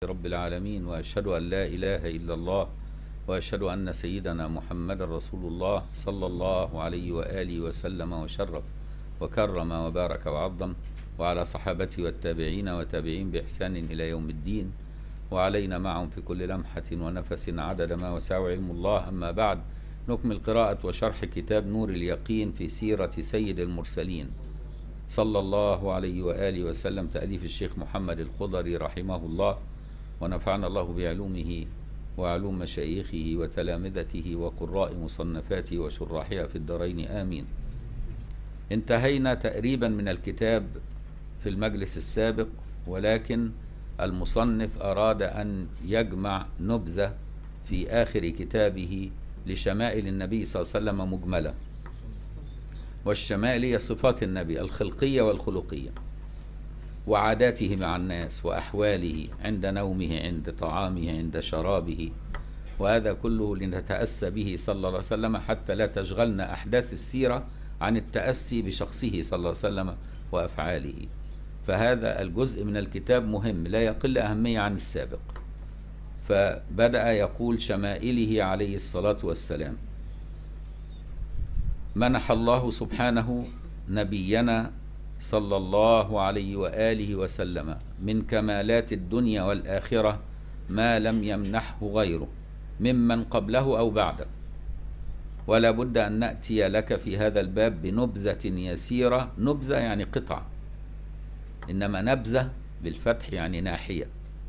رب العالمين وأشهد أن لا إله إلا الله وأشهد أن سيدنا محمد رسول الله صلى الله عليه وآله وسلم وشرف وكرم وبارك وعظم وعلى صحابته والتابعين وتابعين بإحسان إلى يوم الدين وعلينا معهم في كل لمحة ونفس عدد ما وسع علم الله أما بعد نكمل قراءة وشرح كتاب نور اليقين في سيرة سيد المرسلين صلى الله عليه وآله وسلم تأليف الشيخ محمد الخضري رحمه الله ونفعنا الله بعلومه وعلوم مشايخه وتلامذته وقراء مصنفاته وشراحها في الدارين آمين انتهينا تقريبا من الكتاب في المجلس السابق ولكن المصنف أراد أن يجمع نبذة في آخر كتابه لشمائل النبي صلى الله عليه وسلم مجملة والشمائل هي صفات النبي الخلقية والخلقية وعاداته مع الناس وأحواله عند نومه عند طعامه عند شرابه وهذا كله لنتأسى به صلى الله عليه وسلم حتى لا تشغلنا أحداث السيرة عن التأسي بشخصه صلى الله عليه وسلم وأفعاله فهذا الجزء من الكتاب مهم لا يقل أهمية عن السابق فبدأ يقول شمائله عليه الصلاة والسلام منح الله سبحانه نبينا صلى الله عليه وآله وسلم من كمالات الدنيا والآخرة ما لم يمنحه غيره ممن قبله أو بعده ولا بد أن نأتي لك في هذا الباب بنبذة يسيرة نبذة يعني قطعة إنما نبذة بالفتح يعني ناحية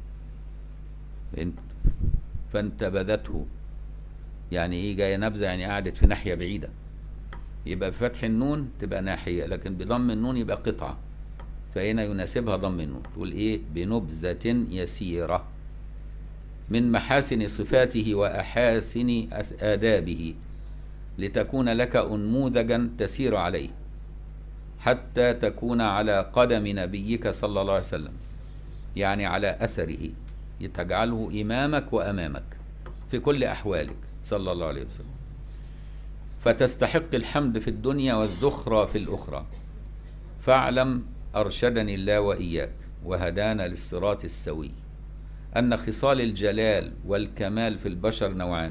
فانتبذته يعني ايه جايه نبذه يعني قعدت في ناحيه بعيده يبقى بفتح النون تبقى ناحيه لكن بضم النون يبقى قطعه فهنا يناسبها ضم النون تقول ايه بنبذه يسيره من محاسن صفاته واحاسن ادابه لتكون لك انموذجا تسير عليه حتى تكون على قدم نبيك صلى الله عليه وسلم يعني على اثره تجعله امامك وامامك في كل احوالك صلى الله عليه وسلم فتستحق الحمد في الدنيا والذخرى في الاخرى فاعلم ارشدني الله واياك وهدانا للصراط السوي ان خصال الجلال والكمال في البشر نوعان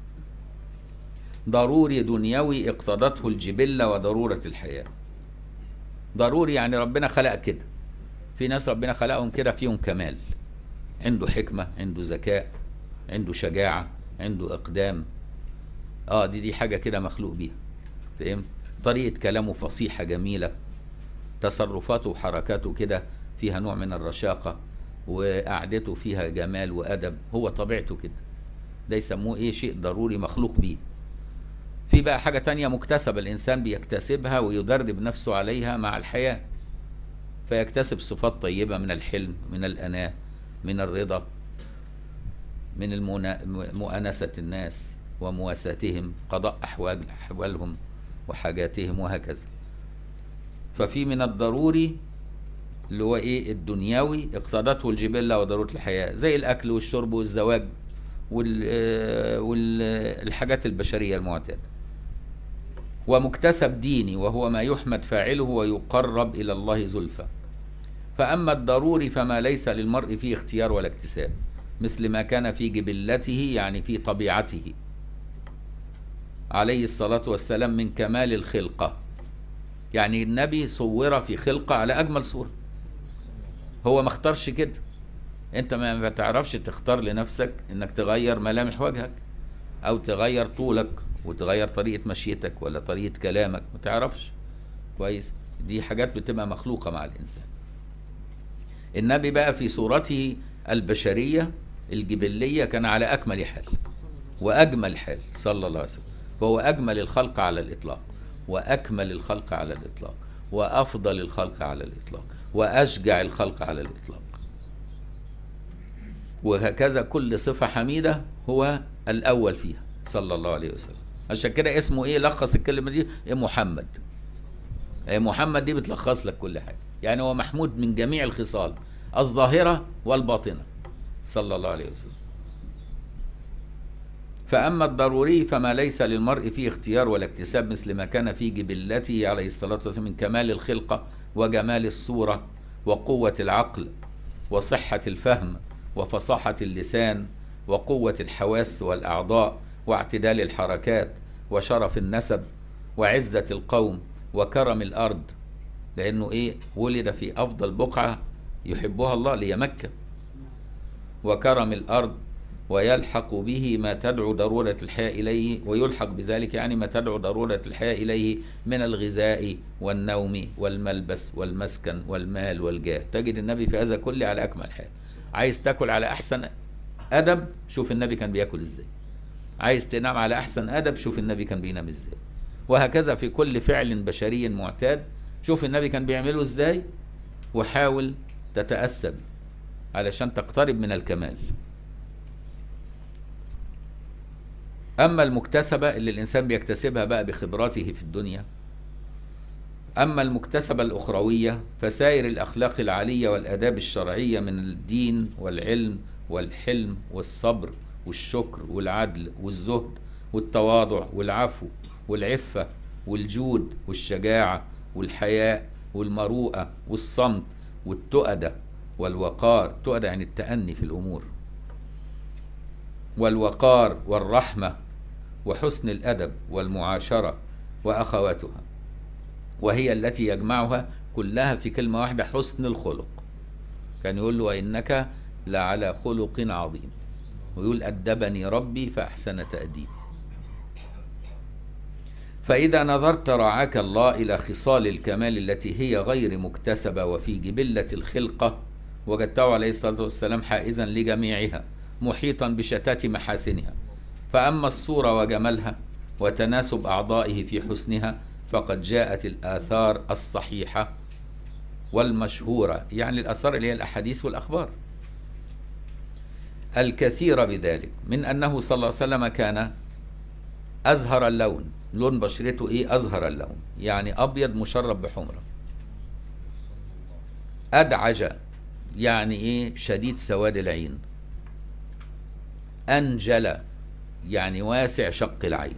ضروري دنيوي اقتضته الجبله وضروره الحياه ضروري يعني ربنا خلق كده في ناس ربنا خلقهم كده فيهم كمال عنده حكمة عنده ذكاء عنده شجاعة عنده إقدام اه دي دي حاجة كده مخلوق بيها فاهم طريقة كلامه فصيحة جميلة تصرفاته وحركاته كده فيها نوع من الرشاقة وقعدته فيها جمال وأدب هو طبيعته كده ده يسموه ايه شيء ضروري مخلوق بيه في بقى حاجة تانية مكتسبة الإنسان بيكتسبها ويدرب نفسه عليها مع الحياة فيكتسب صفات طيبة من الحلم من الأناة من الرضا من المنا... مؤانسة الناس ومواساتهم قضاء أحوال أحوالهم وحاجاتهم وهكذا ففي من الضروري اللي هو ايه الدنيوي اقتضته الجبلة وضرورة الحياة زي الأكل والشرب والزواج وال... والحاجات البشرية المعتادة ومكتسب ديني وهو ما يحمد فاعله ويقرب إلى الله زلفى فأما الضروري فما ليس للمرء فيه اختيار ولا اكتساب مثل ما كان في جبلته يعني في طبيعته عليه الصلاة والسلام من كمال الخلقة يعني النبي صور في خلقة على أجمل صورة هو ما اختارش كده انت ما تعرفش تختار لنفسك انك تغير ملامح وجهك او تغير طولك وتغير طريقة مشيتك ولا طريقة كلامك ما تعرفش كويس دي حاجات بتبقى مخلوقة مع الإنسان النبي بقى في صورته البشرية الجبلية كان على أكمل حال وأجمل حال صلى الله عليه وسلم فهو أجمل الخلق على الإطلاق وأكمل الخلق على الإطلاق وأفضل الخلق على الإطلاق وأشجع الخلق على الإطلاق وهكذا كل صفة حميدة هو الأول فيها صلى الله عليه وسلم عشان كده اسمه ايه لخص الكلمة دي إيه محمد إيه محمد دي بتلخص لك كل حاجة يعني هو محمود من جميع الخصال الظاهرة والباطنة صلى الله عليه وسلم فأما الضروري فما ليس للمرء فيه اختيار ولا اكتساب مثل ما كان في جبلته عليه الصلاة والسلام من كمال الخلقة وجمال الصورة وقوة العقل وصحة الفهم وفصاحة اللسان وقوة الحواس والأعضاء واعتدال الحركات وشرف النسب وعزة القوم وكرم الأرض لأنه إيه ولد في أفضل بقعة يحبها الله اللي هي مكة وكرم الأرض ويلحق به ما تدعو ضرورة الحياة إليه ويلحق بذلك يعني ما تدعو ضرورة الحياة إليه من الغذاء والنوم والملبس والمسكن والمال والجاه تجد النبي في هذا كله على أكمل حال عايز تاكل على أحسن أدب شوف النبي كان بياكل إزاي عايز تنام على أحسن أدب شوف النبي كان بينام إزاي وهكذا في كل فعل بشري معتاد شوف النبي كان بيعمله إزاي وحاول تتأسى به علشان تقترب من الكمال أما المكتسبة اللي الإنسان بيكتسبها بقى بخبراته في الدنيا أما المكتسبة الأخروية فسائر الأخلاق العالية والآداب الشرعية من الدين والعلم والحلم والصبر والشكر والعدل والزهد والتواضع والعفو والعفة والجود والشجاعة والحياء والمروءة والصمت والتؤدة والوقار تؤدة يعني التأني في الأمور والوقار والرحمة وحسن الأدب والمعاشرة وأخواتها وهي التي يجمعها كلها في كلمة واحدة حسن الخلق كان يقول له وإنك لعلى خلق عظيم ويقول أدبني ربي فأحسن تأديبي فإذا نظرت رعاك الله إلى خصال الكمال التي هي غير مكتسبة وفي جبلة الخلقة وجدته عليه الصلاة والسلام حائزا لجميعها محيطا بشتات محاسنها فأما الصورة وجمالها وتناسب أعضائه في حسنها فقد جاءت الآثار الصحيحة والمشهورة يعني الآثار اللي هي الأحاديث والأخبار الكثير بذلك من أنه صلى الله عليه وسلم كان أزهر اللون لون بشرته إيه أزهر اللون يعني أبيض مشرب بحمرة أدعج يعني إيه شديد سواد العين أنجل يعني واسع شق العين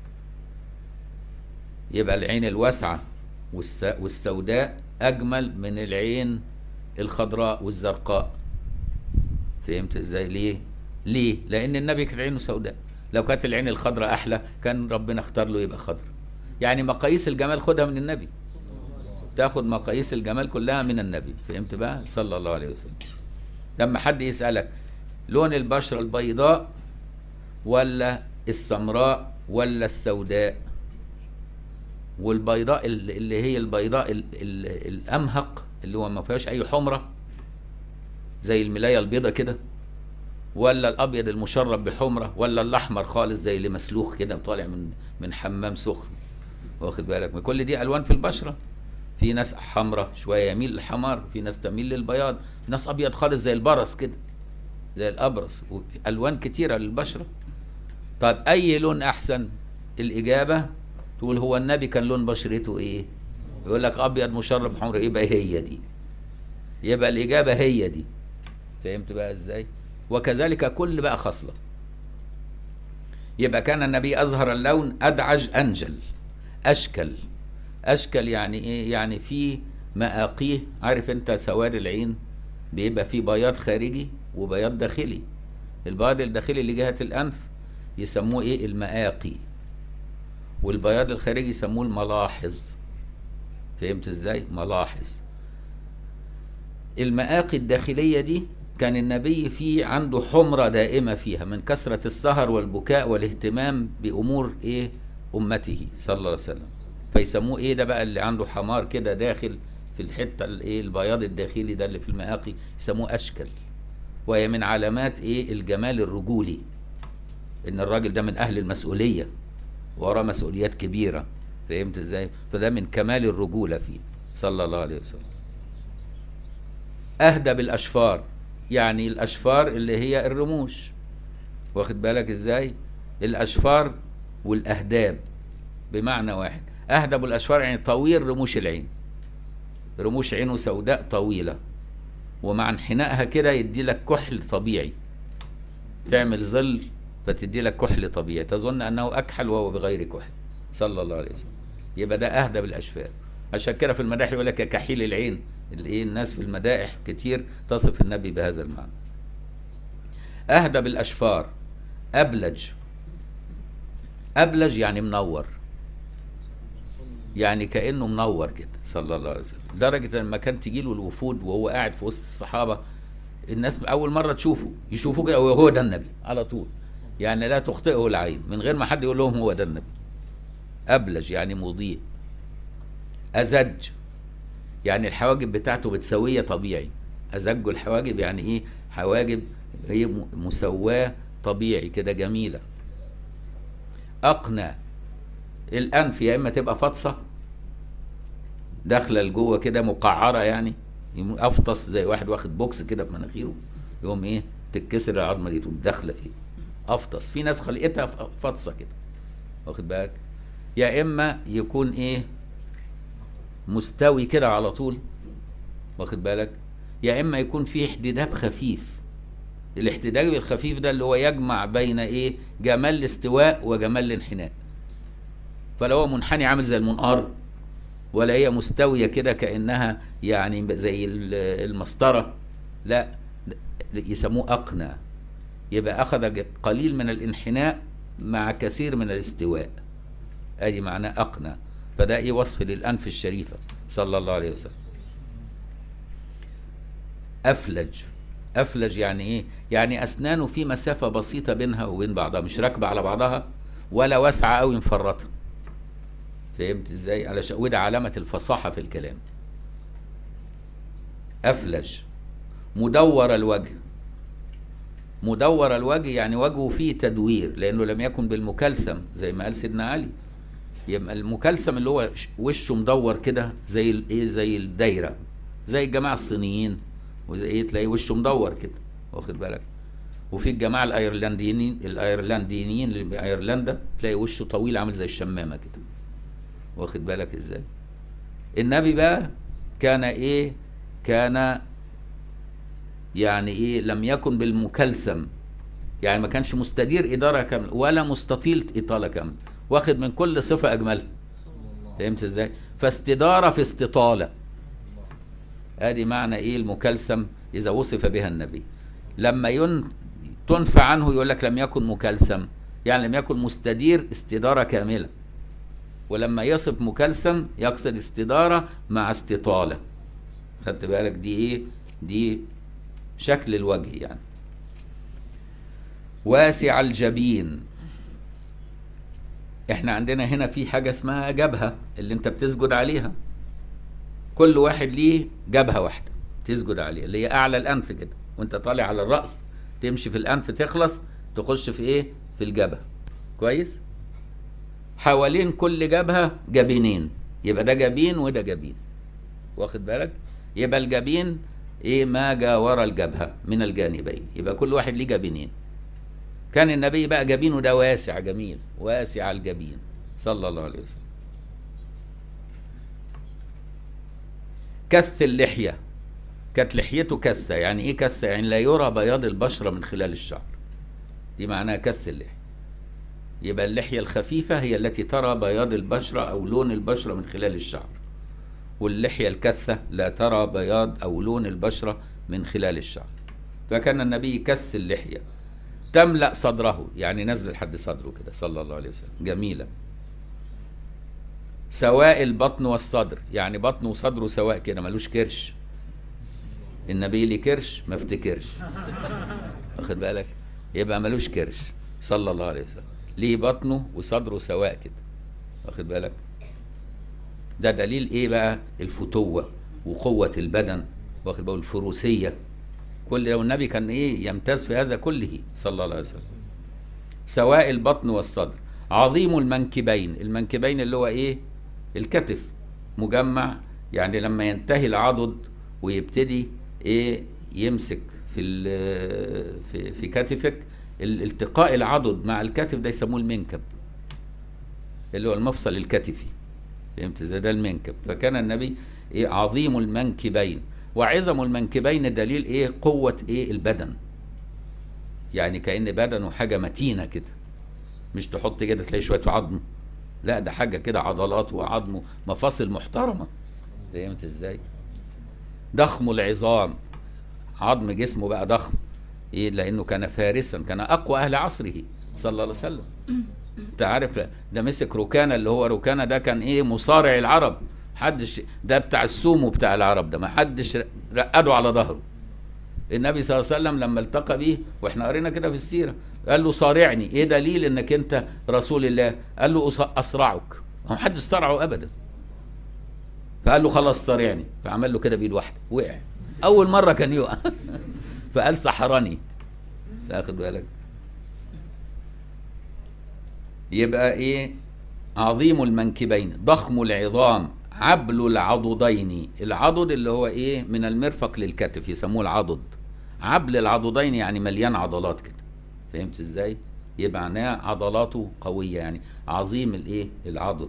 يبقى العين الواسعة والسوداء أجمل من العين الخضراء والزرقاء فهمت ازاي ليه ليه لأن النبي كانت عينه سوداء لو كانت العين الخضراء أحلى كان ربنا اختار له يبقى خضر يعني مقاييس الجمال خدها من النبي تاخد مقاييس الجمال كلها من النبي فهمت بقى صلى الله عليه وسلم لما حد يسألك لون البشرة البيضاء ولا السمراء ولا السوداء والبيضاء اللي هي البيضاء ال ال الأمهق اللي هو ما فيهاش أي حمرة زي الملاية البيضة كده ولا الأبيض المشرب بحمرة ولا الأحمر خالص زي اللي مسلوخ كده وطالع من من حمام سخن واخد بالك من كل دي ألوان في البشرة في ناس حمرة شوية يميل للحمار في ناس تميل للبياض ناس أبيض خالص زي البرص كده زي الأبرص ألوان كتيرة للبشرة طيب أي لون أحسن الإجابة تقول هو النبي كان لون بشرته إيه يقول لك أبيض مشرب حمر يبقى هي دي يبقى الإجابة هي دي فهمت بقى إزاي وكذلك كل بقى خصلة يبقى كان النبي أظهر اللون أدعج أنجل أشكل أشكل يعني إيه يعني في مآقيه عارف أنت سواد العين بيبقى فيه بياض خارجي وبياض داخلي البياض الداخلي اللي جهة الأنف يسموه إيه المآقي والبياض الخارجي يسموه الملاحظ فهمت إزاي ملاحظ المآقي الداخلية دي كان النبي فيه عنده حمرة دائمة فيها من كثرة السهر والبكاء والاهتمام بأمور إيه أمته صلى الله عليه وسلم فيسموه إيه ده بقى اللي عنده حمار كده داخل في الحتة الإيه البياض الداخلي ده اللي في المآقي يسموه أشكل وهي من علامات إيه الجمال الرجولي إن الراجل ده من أهل المسؤولية وراه مسؤوليات كبيرة فهمت إزاي فده من كمال الرجولة فيه صلى الله عليه وسلم أهدى بالأشفار يعني الأشفار اللي هي الرموش واخد بالك إزاي الأشفار والأهداب بمعنى واحد أهدب الأشفار يعني طويل رموش العين رموش عينه سوداء طويلة ومع انحنائها كده يدي لك كحل طبيعي تعمل ظل فتدي لك كحل طبيعي تظن أنه أكحل وهو بغير كحل صلى الله عليه وسلم يبقى ده أهدى بالأشفار عشان كده في المداح يقول لك كحيل العين الايه الناس في المدائح كتير تصف النبي بهذا المعنى اهدى بالاشفار ابلج ابلج يعني منور يعني كانه منور كده صلى الله عليه وسلم لدرجه لما كان تجي له الوفود وهو قاعد في وسط الصحابه الناس اول مره تشوفه يشوفوه كده وهو ده النبي على طول يعني لا تخطئه العين من غير ما حد يقول لهم هو ده النبي ابلج يعني مضيء ازج يعني الحواجب بتاعته بتسويه طبيعي ازجوا الحواجب يعني ايه حواجب هي مسواه طبيعي كده جميله اقنى الانف يا اما تبقى فطسه داخله لجوه كده مقعره يعني افطس زي واحد واخد بوكس كده في مناخيره يقوم ايه تتكسر العظمه دي تقوم داخله فيه افطس في ناس خلقتها فطسه كده واخد بالك يا اما يكون ايه مستوي كده على طول واخد بالك يا اما يكون فيه احتداب خفيف الاحتداب الخفيف ده اللي هو يجمع بين ايه جمال الاستواء وجمال الانحناء فلو هو منحني عامل زي المنقار ولا هي مستوية كده كأنها يعني زي المسطرة لا يسموه أقنى يبقى أخذ قليل من الانحناء مع كثير من الاستواء أدي معناه أقنى فده إيه وصف للأنف الشريفة صلى الله عليه وسلم أفلج أفلج يعني إيه؟ يعني أسنانه في مسافة بسيطة بينها وبين بعضها مش راكبة على بعضها ولا واسعة أوي مفرطة فهمت ازاي علشان وده علامة الفصاحة في الكلام أفلج مدور الوجه مدور الوجه يعني وجهه فيه تدوير لأنه لم يكن بالمكلسم زي ما قال سيدنا علي يبقى المكلسم اللي هو وشه مدور كده زي الايه زي الدايره زي الجماعه الصينيين وزي ايه تلاقي وشه مدور كده واخد بالك وفي الجماعه الايرلنديين الايرلنديين اللي بايرلندا تلاقي وشه طويل عامل زي الشمامه كده واخد بالك ازاي النبي بقى كان ايه كان يعني ايه لم يكن بالمكلثم يعني ما كانش مستدير اداره كامله ولا مستطيل اطاله كامله واخد من كل صفه اجملها فهمت ازاي فاستداره في استطاله ادي معنى ايه المكلثم اذا وصف بها النبي لما ين تنفى عنه يقول لك لم يكن مكلثم يعني لم يكن مستدير استداره كامله ولما يصف مكلثم يقصد استداره مع استطاله خدت بالك دي ايه دي شكل الوجه يعني واسع الجبين احنا عندنا هنا في حاجه اسمها جبهه اللي انت بتسجد عليها كل واحد ليه جبهه واحده تسجد عليها اللي هي اعلى الانف كده وانت طالع على الراس تمشي في الانف تخلص تخش في ايه في الجبهه كويس حوالين كل جبهه جبينين يبقى ده جبين وده جبين واخد بالك يبقى الجبين ايه ما جاور الجبهه من الجانبين يبقى كل واحد ليه جبينين كان النبي بقى جبينه ده واسع جميل واسع الجبين صلى الله عليه وسلم كث اللحيه كانت لحيته كثه يعني ايه كثه يعني لا يرى بياض البشره من خلال الشعر دي معناها كث اللحيه يبقى اللحيه الخفيفه هي التي ترى بياض البشره او لون البشره من خلال الشعر واللحيه الكثه لا ترى بياض او لون البشره من خلال الشعر فكان النبي يكث اللحيه تملأ صدره يعني نزل لحد صدره كده صلى الله عليه وسلم جميلة سواء البطن والصدر يعني بطنه وصدره سواء كده ملوش كرش النبي ليه كرش ما افتكرش واخد بالك يبقى ملوش كرش صلى الله عليه وسلم ليه بطنه وصدره سواء كده واخد بالك ده دليل ايه بقى الفتوة وقوة البدن واخد بالك الفروسية كل ده والنبي كان ايه يمتاز في هذا كله صلى الله عليه وسلم سواء البطن والصدر عظيم المنكبين المنكبين اللي هو ايه الكتف مجمع يعني لما ينتهي العضد ويبتدي ايه يمسك في في في كتفك التقاء العضد مع الكتف ده يسموه المنكب اللي هو المفصل الكتفي فهمت ازاي ده المنكب فكان النبي ايه عظيم المنكبين وعظم المنكبين دليل ايه قوة ايه البدن يعني كأن بدنه حاجة متينة كده مش تحط كده تلاقي شوية عظم لا ده حاجة كده عضلات وعظم مفاصل محترمة فهمت ازاي ضخم العظام عظم جسمه بقى ضخم إيه لأنه كان فارسا كان أقوى أهل عصره صلى الله عليه وسلم أنت عارف ده مسك ركانة اللي هو ركانة ده كان إيه مصارع العرب حدش ده بتاع السومو بتاع العرب ده ما حدش رقده على ظهره النبي صلى الله عليه وسلم لما التقى بيه واحنا قرينا كده في السيره قال له صارعني ايه دليل انك انت رسول الله قال له أص- اسرعك ما حدش صرعه ابدا فقال له خلاص صارعني فعمل له كده بايد واحده وقع اول مره كان يقع فقال سحرني تاخد بالك يبقى ايه عظيم المنكبين ضخم العظام عبل العضدين العضد اللي هو ايه من المرفق للكتف يسموه العضد عبل العضدين يعني مليان عضلات كده فهمت ازاي يبقى معناه عضلاته قوية يعني عظيم الايه العضد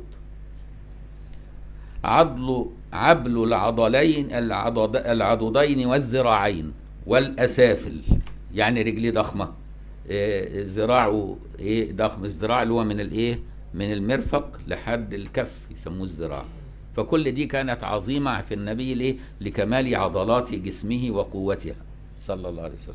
عضل عبل العضلين العضد العضدين والذراعين والاسافل يعني رجليه ضخمه إيه، ذراعه ايه ضخم الذراع اللي هو من الايه من المرفق لحد الكف يسموه الذراع فكل دي كانت عظيمه في النبي ليه لكمال عضلات جسمه وقوتها صلى الله عليه وسلم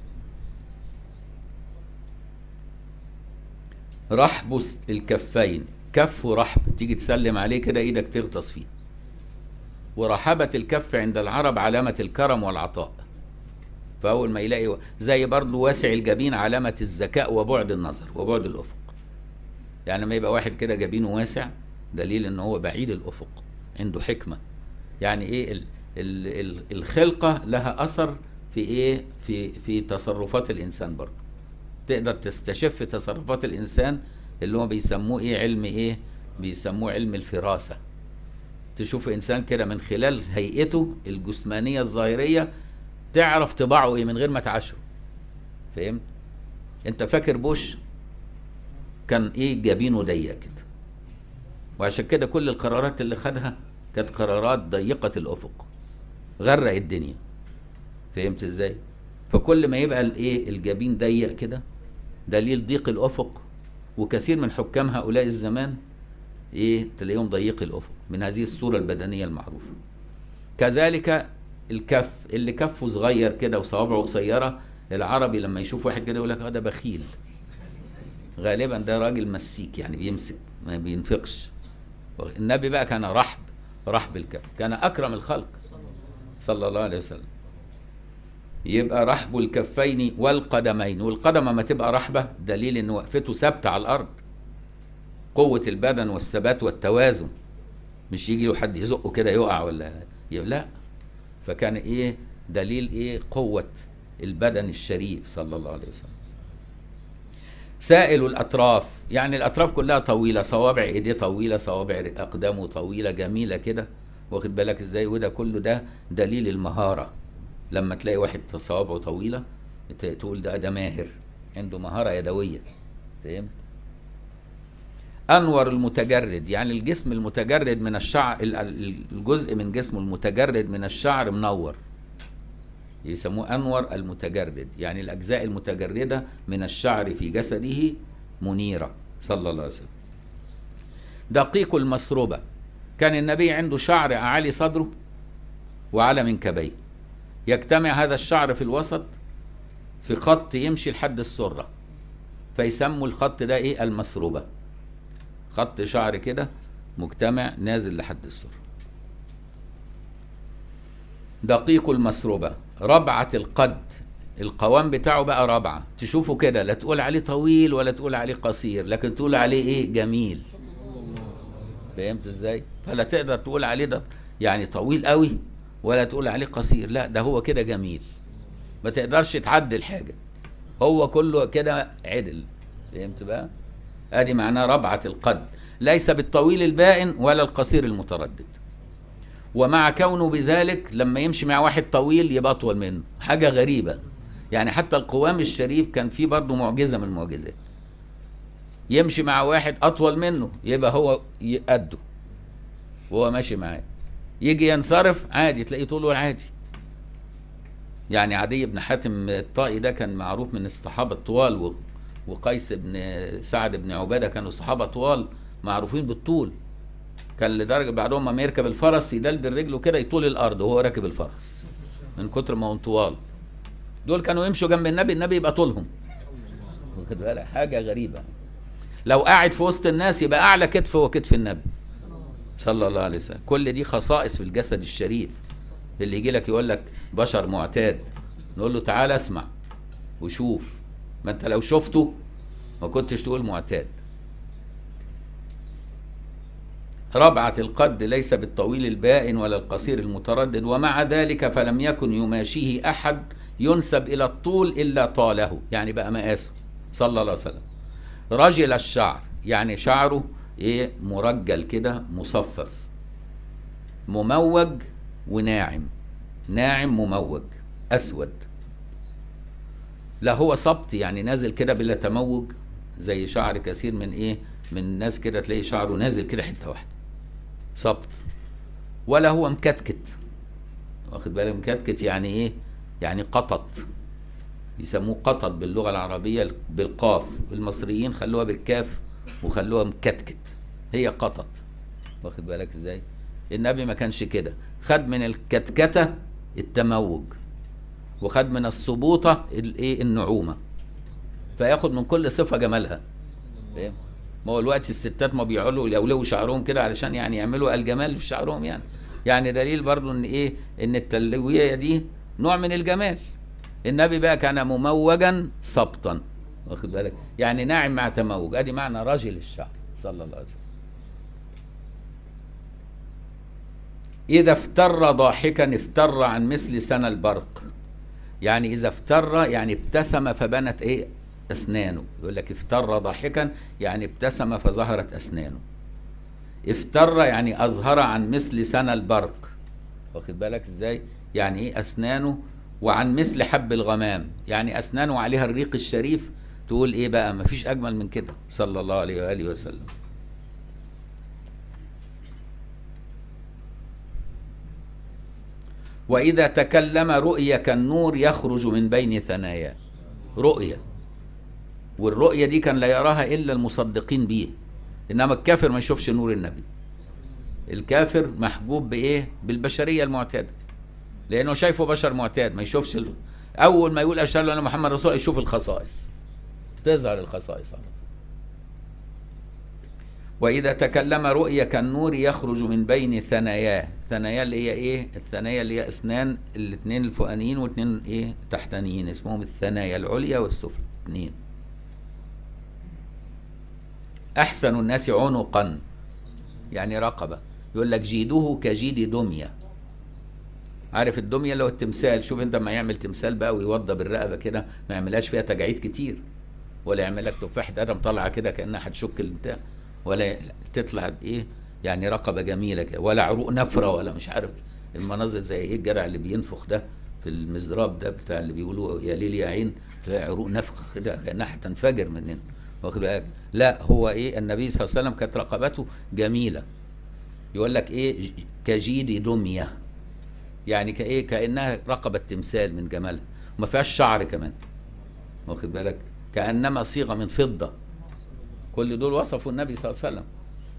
رحب الس- الكفين كف رحب تيجي تسلم عليه كده ايدك تغطس فيه ورحبة الكف عند العرب علامة الكرم والعطاء فأول ما يلاقي زي برضه واسع الجبين علامة الذكاء وبعد النظر وبعد الأفق يعني لما يبقى واحد كده جبينه واسع دليل ان هو بعيد الأفق عنده حكمة يعني ايه ال ال ال الخلقة لها أثر في ايه في في تصرفات الإنسان برضه تقدر تستشف تصرفات الإنسان اللي هو بيسموه ايه علم ايه بيسموه علم الفراسة تشوف انسان كده من خلال هيئته الجسمانيه الظاهريه تعرف طباعه ايه من غير ما تعاشره فهمت انت فاكر بوش كان ايه جبينه ضيق كده وعشان كده كل القرارات اللي خدها كانت قرارات ضيقه الافق غرق الدنيا فهمت ازاي فكل ما يبقى الايه الجبين ضيق كده دليل ضيق الافق وكثير من حكام هؤلاء الزمان ايه تلاقيهم ضيق الافق من هذه الصوره البدنيه المعروفه كذلك الكف اللي كفه صغير كده وصوابعه قصيره العربي لما يشوف واحد كده يقول لك اه ده بخيل غالبا ده راجل مسيك يعني بيمسك ما بينفقش النبي بقى كان رحب رحب الكف كان اكرم الخلق صلى الله عليه وسلم يبقى رحب الكفين والقدمين والقدم ما تبقى رحبه دليل ان وقفته ثابته على الارض قوة البدن والثبات والتوازن مش يجي له حد يزقه كده يقع ولا لا فكان ايه دليل ايه قوة البدن الشريف صلى الله عليه وسلم سائل الأطراف يعني الأطراف كلها طويلة صوابع إيديه طويلة صوابع أقدامه طويلة جميلة كده واخد بالك إزاي وده كله ده دليل المهارة لما تلاقي واحد صوابعه طويلة تقول ده ده ماهر عنده مهارة يدوية فهمت انور المتجرد يعني الجسم المتجرد من الشعر الجزء من جسمه المتجرد من الشعر منور يسموه انور المتجرد يعني الاجزاء المتجرده من الشعر في جسده منيره صلى الله عليه وسلم دقيق المسربه كان النبي عنده شعر اعالي صدره وعلى منكبيه يجتمع هذا الشعر في الوسط في خط يمشي لحد السره فيسموا الخط ده ايه المسربه خط شعر كده مجتمع نازل لحد السر دقيق المسربة ربعة القد القوام بتاعه بقى ربعة تشوفه كده لا تقول عليه طويل ولا تقول عليه قصير لكن تقول عليه ايه جميل فهمت ازاي فلا تقدر تقول عليه ده يعني طويل قوي ولا تقول عليه قصير لا ده هو كده جميل ما تقدرش تعدل حاجة هو كله كده عدل فهمت بقى ادي معناه ربعة القد ليس بالطويل البائن ولا القصير المتردد ومع كونه بذلك لما يمشي مع واحد طويل يبقى اطول منه حاجة غريبة يعني حتى القوام الشريف كان فيه برضه معجزة من المعجزات يمشي مع واحد اطول منه يبقى هو قده وهو ماشي معاه يجي ينصرف عادي تلاقيه طوله عادي يعني عدي بن حاتم الطائي ده كان معروف من الصحابة الطوال وقيس بن سعد بن عباده كانوا صحابه طوال معروفين بالطول كان لدرجه بعدهم ما يركب الفرس يدلدل رجله كده يطول الارض وهو راكب الفرس من كتر ما هو طوال دول كانوا يمشوا جنب النبي النبي يبقى طولهم واخد بالك حاجه غريبه لو قاعد في وسط الناس يبقى اعلى كتف هو كتف النبي صلى الله عليه وسلم كل دي خصائص في الجسد الشريف اللي يجي لك يقول لك بشر معتاد نقول له تعالى اسمع وشوف ما انت لو شفته ما كنتش تقول معتاد ربعة القد ليس بالطويل البائن ولا القصير المتردد ومع ذلك فلم يكن يماشيه أحد ينسب إلى الطول إلا طاله يعني بقى مقاسه صلى الله عليه وسلم رجل الشعر يعني شعره ايه مرجل كده مصفف مموج وناعم ناعم مموج اسود لا هو سبط يعني نازل كده بلا تموج زي شعر كثير من ايه من الناس كده تلاقي شعره نازل كده حته واحده سبط ولا هو مكتكت واخد بالك مكتكت يعني ايه يعني قطط يسموه قطط باللغه العربيه بالقاف المصريين خلوها بالكاف وخلوها مكتكت هي قطط واخد بالك ازاي النبي ما كانش كده خد من الكتكته التموج وخد من السبوطه الايه النعومه فياخد من كل صفه جمالها فاهم ما هو الوقت الستات ما بيقعدوا يولوا شعرهم كده علشان يعني يعملوا الجمال في شعرهم يعني يعني دليل برضو ان ايه ان التلويه دي نوع من الجمال النبي بقى كان مموجا سبطا واخد بالك يعني ناعم مع تموج ادي معنى رجل الشعر صلى الله عليه وسلم إذا افتر ضاحكا افتر عن مثل سنى البرق يعني إذا افتر يعني ابتسم فبنت إيه أسنانه يقول لك افتر ضاحكا يعني ابتسم فظهرت أسنانه افتر يعني أظهر عن مثل سنى البرق واخد بالك إزاي يعني إيه أسنانه وعن مثل حب الغمام يعني أسنانه عليها الريق الشريف تقول إيه بقى مفيش أجمل من كده صلى الله عليه وآله وسلم وإذا تكلم رؤية كالنور يخرج من بين ثناياه رؤية والرؤية دي كان لا يراها إلا المصدقين به إنما الكافر ما يشوفش نور النبي الكافر محجوب بإيه بالبشرية المعتادة لأنه شايفه بشر معتاد ما يشوفش ال... أول ما يقول أشهد أن محمد رسول الله يشوف الخصائص تظهر الخصائص على طول وإذا تكلم رؤيا كالنور يخرج من بين ثناياه ثنايا اللي هي إيه الثنايا اللي هي أسنان الاثنين الفوقانيين واثنين إيه تحتانيين اسمهم الثنايا العليا والسفلى اثنين أحسن الناس عنقا يعني رقبة يقول لك جيده كجيد دمية عارف الدمية اللي هو التمثال شوف انت ما يعمل تمثال بقى ويوضى بالرقبة كده ما يعملهاش فيها تجاعيد كتير ولا يعمل لك تفاحة ادم طالعة كده كأنها هتشك البتاع ولا تطلع بايه يعني رقبه جميله كده ولا عروق نفره ولا مش عارف المناظر زي ايه الجرع اللي بينفخ ده في المزراب ده بتاع اللي بيقولوا يا ليل يا عين تلاقي عروق نفخ كده كانها هتنفجر مننا واخد بالك لا هو ايه النبي صلى الله عليه وسلم كانت رقبته جميله يقول لك ايه كجيد دميه يعني كايه كانها رقبه تمثال من جمالها وما فيهاش شعر كمان واخد بالك كانما صيغه من فضه كل دول وصفوا النبي صلى الله عليه وسلم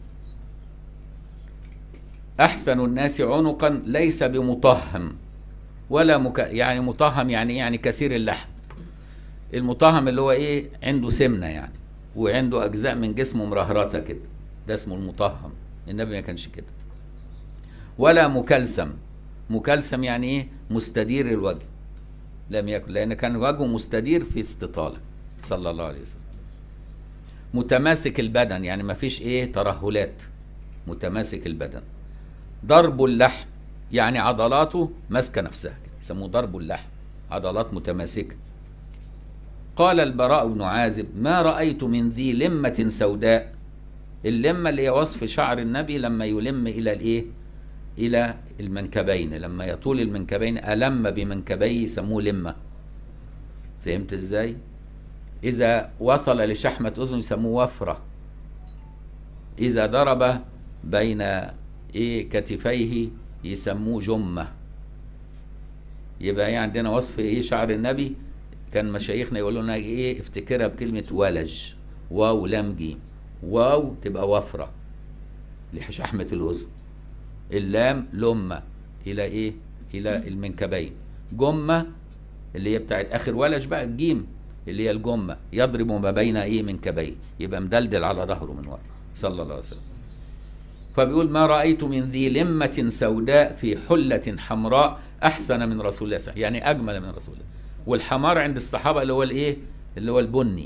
أحسن الناس عنقا ليس بمطهم ولا مك... يعني مطهم يعني يعني كثير اللحم المطهم اللي هو ايه عنده سمنه يعني وعنده اجزاء من جسمه مرهرته كده ده اسمه المطهم النبي ما كانش كده ولا مكلثم مكلثم يعني ايه مستدير الوجه لم يكن لان كان وجهه مستدير في استطاله صلى الله عليه وسلم متماسك البدن يعني ما فيش ايه ترهلات متماسك البدن ضرب اللحم يعني عضلاته ماسكه نفسها يسموه ضرب اللحم عضلات متماسكه قال البراء بن عازب ما رأيت من ذي لمة سوداء اللمة اللي هي وصف شعر النبي لما يلم إلى الإيه إلى المنكبين لما يطول المنكبين ألم بمنكبيه يسموه لمة فهمت إزاي إذا وصل لشحمة أذن يسموه وفرة إذا ضرب بين إيه كتفيه يسموه جمة يبقى إيه عندنا وصف إيه شعر النبي كان مشايخنا يقولوا لنا إيه افتكرها بكلمة ولج واو لام جيم واو تبقى وفرة لشحمة الأذن اللام لمة إلى إيه إلى المنكبين جمة اللي هي بتاعت اخر ولج بقى الجيم اللي هي الجمه يضرب ما بين ايه من كبيه يبقى مدلدل على ظهره من ورا صلى الله عليه وسلم فبيقول ما رايت من ذي لمه سوداء في حله حمراء احسن من رسول الله صلى الله عليه وسلم يعني اجمل من رسول الله والحمار عند الصحابه اللي هو الايه اللي هو البني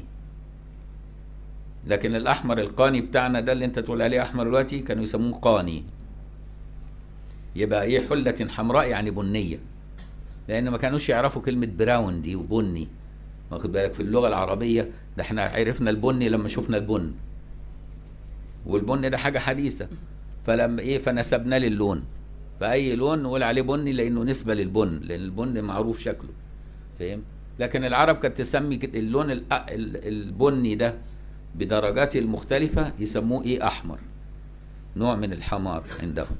لكن الاحمر القاني بتاعنا ده اللي انت تقول عليه احمر دلوقتي كانوا يسموه قاني يبقى ايه حله حمراء يعني بنيه لان ما كانوش يعرفوا كلمه براون دي وبني واخد بالك في اللغه العربيه ده احنا عرفنا البني لما شفنا البن والبن ده حاجه حديثه فلما ايه فنسبنا للون فاي لون نقول عليه بني لانه نسبه للبن لان البن معروف شكله فاهم لكن العرب كانت تسمي اللون البني ده بدرجاته المختلفه يسموه ايه احمر نوع من الحمار عندهم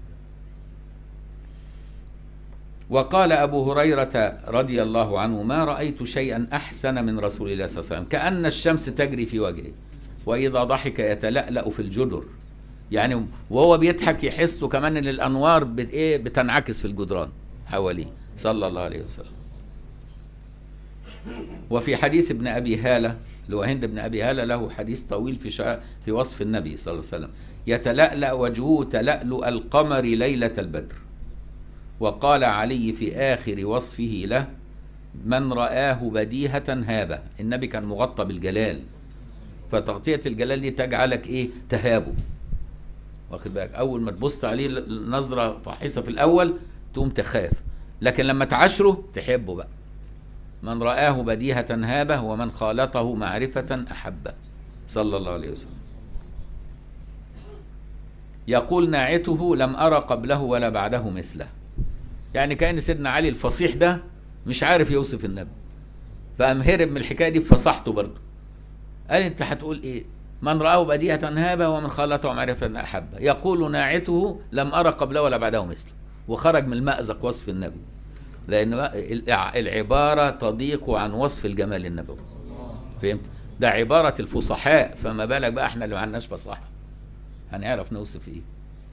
وقال أبو هريرة رضي الله عنه ما رأيت شيئا أحسن من رسول الله صلى الله عليه وسلم كأن الشمس تجري في وجهه وإذا ضحك يتلألأ في الجدر يعني وهو بيضحك يحس كمان ان الانوار بت ايه بتنعكس في الجدران حواليه صلى الله عليه وسلم وفي حديث ابن ابي هاله اللي هو هند بن ابي هاله له حديث طويل في شا... في وصف النبي صلى الله عليه وسلم يتلألأ وجهه تلألؤ القمر ليلة البدر وقال علي في آخر وصفه له من رآه بديهة هابة النبي كان مغطى بالجلال فتغطية الجلال دي تجعلك ايه تهابه واخد بالك اول ما تبص عليه نظرة فاحصة في الاول تقوم تخاف لكن لما تعاشره تحبه بقى من رآه بديهة هابه ومن خالطه معرفة أحبه صلى الله عليه وسلم يقول ناعته لم أرى قبله ولا بعده مثله يعني كان سيدنا علي الفصيح ده مش عارف يوصف النبي فقام هرب من الحكايه دي بفصاحته برضه قال انت هتقول ايه من رآه بديهة هابة ومن خالطه معرفة أحبه يقول ناعته لم أرى قبله ولا بعده مثله وخرج من المأزق وصف النبي لأن العبارة تضيق عن وصف الجمال النبوي فهمت ده عبارة الفصحاء فما بالك بقى احنا اللي ما عندناش فصاحة هنعرف نوصف ايه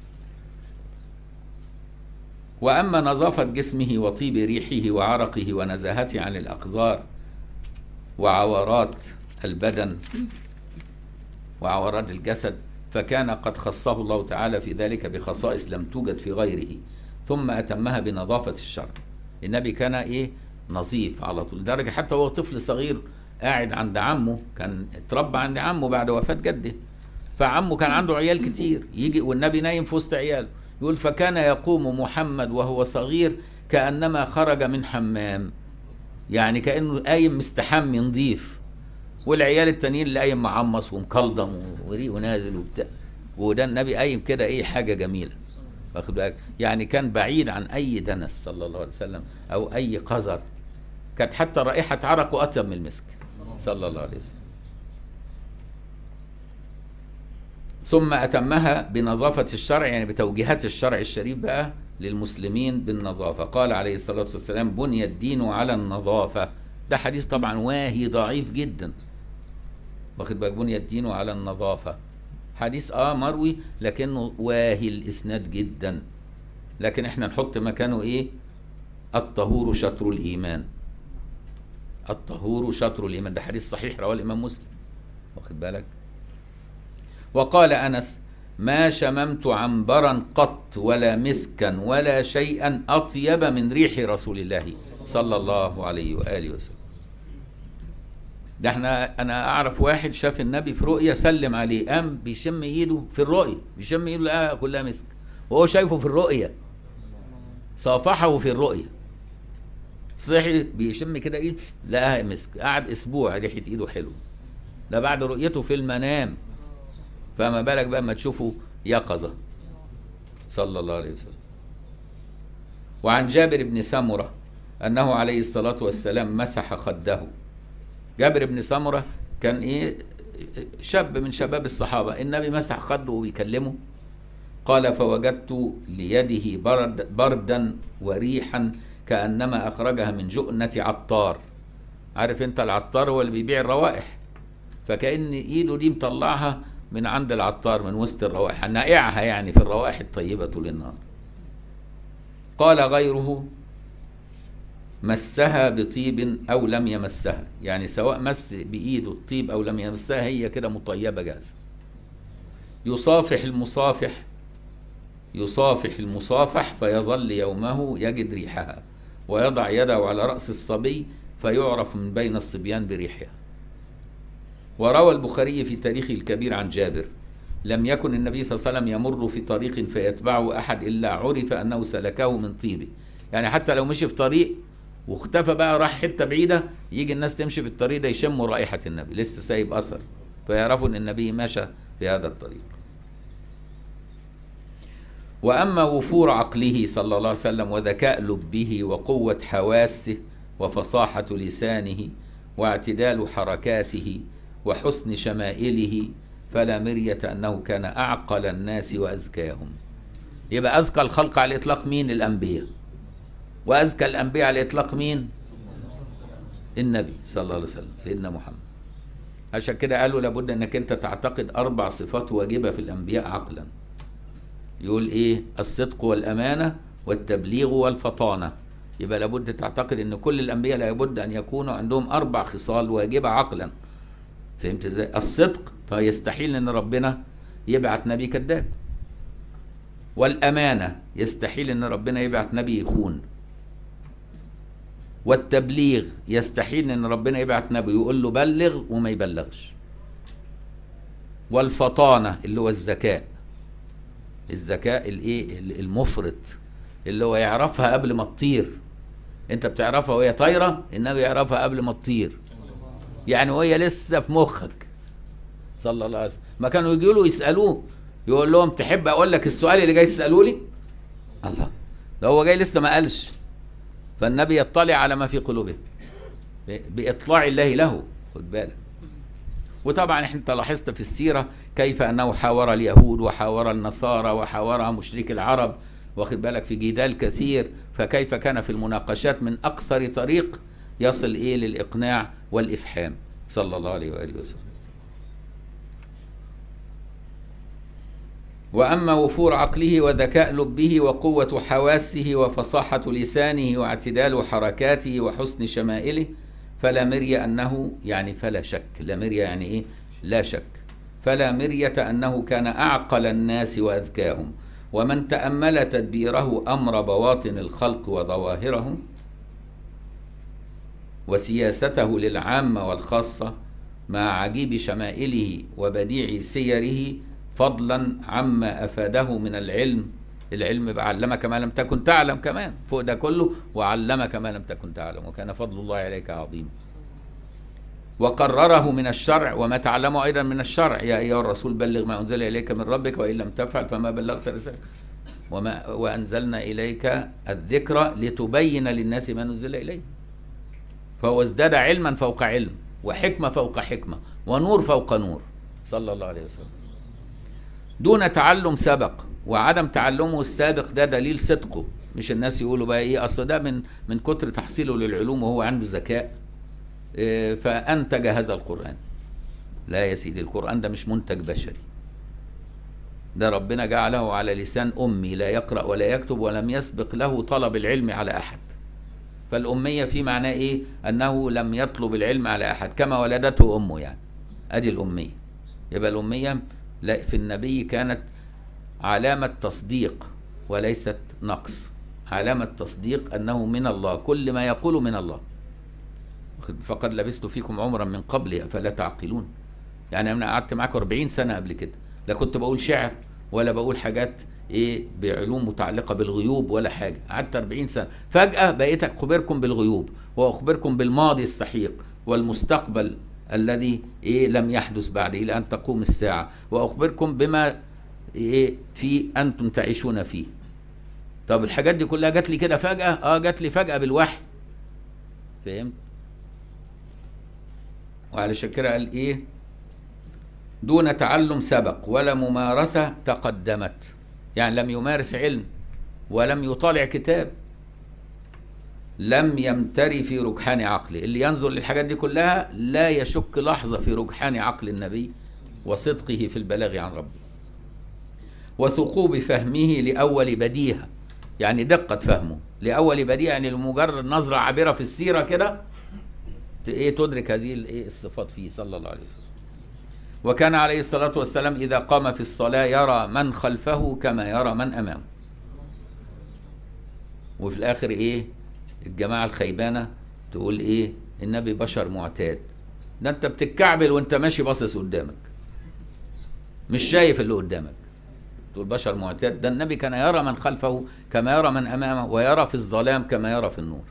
وأما نظافة جسمه وطيب ريحه وعرقه ونزاهته عن الأقذار وعورات البدن وعورات الجسد فكان قد خصه الله تعالى في ذلك بخصائص لم توجد في غيره ثم أتمها بنظافة الشرع النبي كان إيه نظيف على طول لدرجة حتى هو طفل صغير قاعد عند عمه كان اتربى عند عمه بعد وفاة جده فعمه كان عنده عيال كتير يجي والنبي نايم في وسط عياله يقول فكان يقوم محمد وهو صغير كأنما خرج من حمام يعني كأنه قايم مستحمي نظيف والعيال التانيين اللي قايم معمص ومكلضم وريقه نازل وبتاع وده النبي قايم كده ايه حاجه جميله واخد بالك يعني كان بعيد عن اي دنس صلى الله عليه وسلم او اي قذر كانت حتى رائحه عرقه اطيب من المسك صلى الله عليه وسلم ثم أتمها بنظافة الشرع يعني بتوجيهات الشرع الشريف بقى للمسلمين بالنظافة قال عليه الصلاة والسلام بني الدين على النظافة ده حديث طبعا واهي ضعيف جدا واخد بالك بني الدين على النظافة حديث اه مروي لكنه واهي الإسناد جدا لكن احنا نحط مكانه ايه الطهور شطر الإيمان الطهور شطر الإيمان ده حديث صحيح رواه الإمام مسلم واخد بالك وقال انس ما شممت عنبرا قط ولا مسكا ولا شيئا اطيب من ريح رسول الله صلى الله عليه واله وسلم ده احنا انا اعرف واحد شاف النبي في رؤيا سلم عليه قام بيشم ايده في الرؤيا بيشم ايده لقاها كلها مسك وهو شايفه في الرؤيا صافحه في الرؤيا صحي بيشم كده ايد لقاها مسك قعد اسبوع ريحه ايده حلوه ده بعد رؤيته في المنام فما بالك بقى ما تشوفه يقظة صلى الله عليه وسلم وعن جابر بن سمرة أنه عليه الصلاة والسلام مسح خده جابر بن سمرة كان إيه شاب من شباب الصحابة النبي مسح خده وبيكلمه قال فوجدت ليده برد بردا وريحا كأنما أخرجها من جؤنة عطار عارف أنت العطار هو اللي بيبيع الروائح فكأن إيده دي مطلعها من عند العطار من وسط الروائح نائعها يعني في الروائح الطيبة للنار قال غيره مسها بطيب أو لم يمسها يعني سواء مس بإيده الطيب أو لم يمسها هي كده مطيبة جاهزة يصافح المصافح يصافح المصافح فيظل يومه يجد ريحها ويضع يده على رأس الصبي فيعرف من بين الصبيان بريحها وروى البخاري في تاريخه الكبير عن جابر لم يكن النبي صلى الله عليه وسلم يمر في طريق فيتبعه أحد إلا عرف أنه سلكه من طيبه يعني حتى لو مشي في طريق واختفى بقى راح حتة بعيدة يجي الناس تمشي في الطريق ده يشموا رائحة النبي لسه سايب أثر فيعرفوا أن النبي مشى في هذا الطريق وأما وفور عقله صلى الله عليه وسلم وذكاء لبه وقوة حواسه وفصاحة لسانه واعتدال حركاته وحسن شمائله فلا مرية أنه كان أعقل الناس وأذكاهم يبقى أذكى الخلق على الإطلاق مين الأنبياء وأذكى الأنبياء على الإطلاق مين النبي صلى الله عليه وسلم سيدنا محمد عشان كده قالوا لابد أنك أنت تعتقد أربع صفات واجبة في الأنبياء عقلا يقول إيه الصدق والأمانة والتبليغ والفطانة يبقى لابد تعتقد أن كل الأنبياء لابد أن يكونوا عندهم أربع خصال واجبة عقلا فهمت ازاي الصدق فيستحيل ان ربنا يبعت نبي كذاب والامانه يستحيل ان ربنا يبعت نبي يخون والتبليغ يستحيل ان ربنا يبعت نبي يقول له بلغ وما يبلغش والفطانه اللي هو الذكاء الذكاء الايه المفرط اللي هو يعرفها قبل ما تطير انت بتعرفها وهي طايره النبي يعرفها قبل ما تطير يعني وهي لسه في مخك صلى الله عليه وسلم ما كانوا يجوا له يسالوه يقول لهم تحب اقول لك السؤال اللي جاي تسالوه لي الله ده هو جاي لسه ما قالش فالنبي يطلع على ما في قلوبهم باطلاع الله له خد بالك وطبعا انت لاحظت في السيره كيف انه حاور اليهود وحاور النصارى وحاور مشرك العرب واخد بالك في جدال كثير فكيف كان في المناقشات من اقصر طريق يصل ايه للاقناع والافحام صلى الله عليه واله وسلم واما وفور عقله وذكاء لبه وقوه حواسه وفصاحه لسانه واعتدال حركاته وحسن شمائله فلا مرية انه يعني فلا شك لا مرية يعني ايه لا شك فلا مرية انه كان اعقل الناس واذكاهم ومن تامل تدبيره امر بواطن الخلق وظواهرهم وسياسته للعامة والخاصة مع عجيب شمائله وبديع سيره فضلا عما أفاده من العلم العلم بعلمك ما لم تكن تعلم كمان فوق ده كله وعلمك ما لم تكن تعلم وكان فضل الله عليك عظيما وقرره من الشرع وما تعلمه أيضا من الشرع يا أيها الرسول بلغ ما أنزل إليك من ربك وإن لم تفعل فما بلغت رسالة وما وأنزلنا إليك الذكر لتبين للناس ما نزل إليه فهو ازداد علما فوق علم وحكمة فوق حكمة ونور فوق نور صلى الله عليه وسلم دون تعلم سبق وعدم تعلمه السابق ده دليل صدقه مش الناس يقولوا بقى ايه اصل ده من من كتر تحصيله للعلوم وهو عنده ذكاء إيه فانتج هذا القران لا يا سيدي القران ده مش منتج بشري ده ربنا جعله على لسان امي لا يقرا ولا يكتب ولم يسبق له طلب العلم على احد فالأمية في معناه إيه؟ أنه لم يطلب العلم على أحد كما ولدته أمه يعني أدي الأمية يبقى الأمية في النبي كانت علامة تصديق وليست نقص علامة تصديق أنه من الله كل ما يقول من الله فقد لبست فيكم عمرا من قبل أفلا تعقلون يعني أنا قعدت معاكم 40 سنة قبل كده لا كنت بقول شعر ولا بقول حاجات ايه بعلوم متعلقه بالغيوب ولا حاجه قعدت 40 سنه فجاه بقيت اخبركم بالغيوب واخبركم بالماضي السحيق والمستقبل الذي ايه لم يحدث بعد الى ان تقوم الساعه واخبركم بما ايه في انتم تعيشون فيه طب الحاجات دي كلها جات لي كده فجاه اه جات لي فجاه بالوحي فهمت وعلشان كده قال ايه دون تعلم سبق ولا ممارسه تقدمت يعني لم يمارس علم ولم يطالع كتاب لم يمتري في رجحان عقله اللي ينظر للحاجات دي كلها لا يشك لحظة في رجحان عقل النبي وصدقه في البلاغ عن ربه وثقوب فهمه لأول بديهة يعني دقة فهمه لأول بديع يعني لمجرد نظرة عابرة في السيرة كده ت- ايه تدرك هذه الايه الصفات فيه صلى الله عليه وسلم وكان عليه الصلاة والسلام إذا قام في الصلاة يرى من خلفه كما يرى من أمامه وفي الآخر إيه الجماعة الخيبانة تقول إيه النبي بشر معتاد ده أنت بتتكعبل وأنت ماشي باصص قدامك مش شايف اللي قدامك تقول بشر معتاد ده النبي كان يرى من خلفه كما يرى من أمامه ويرى في الظلام كما يرى في النور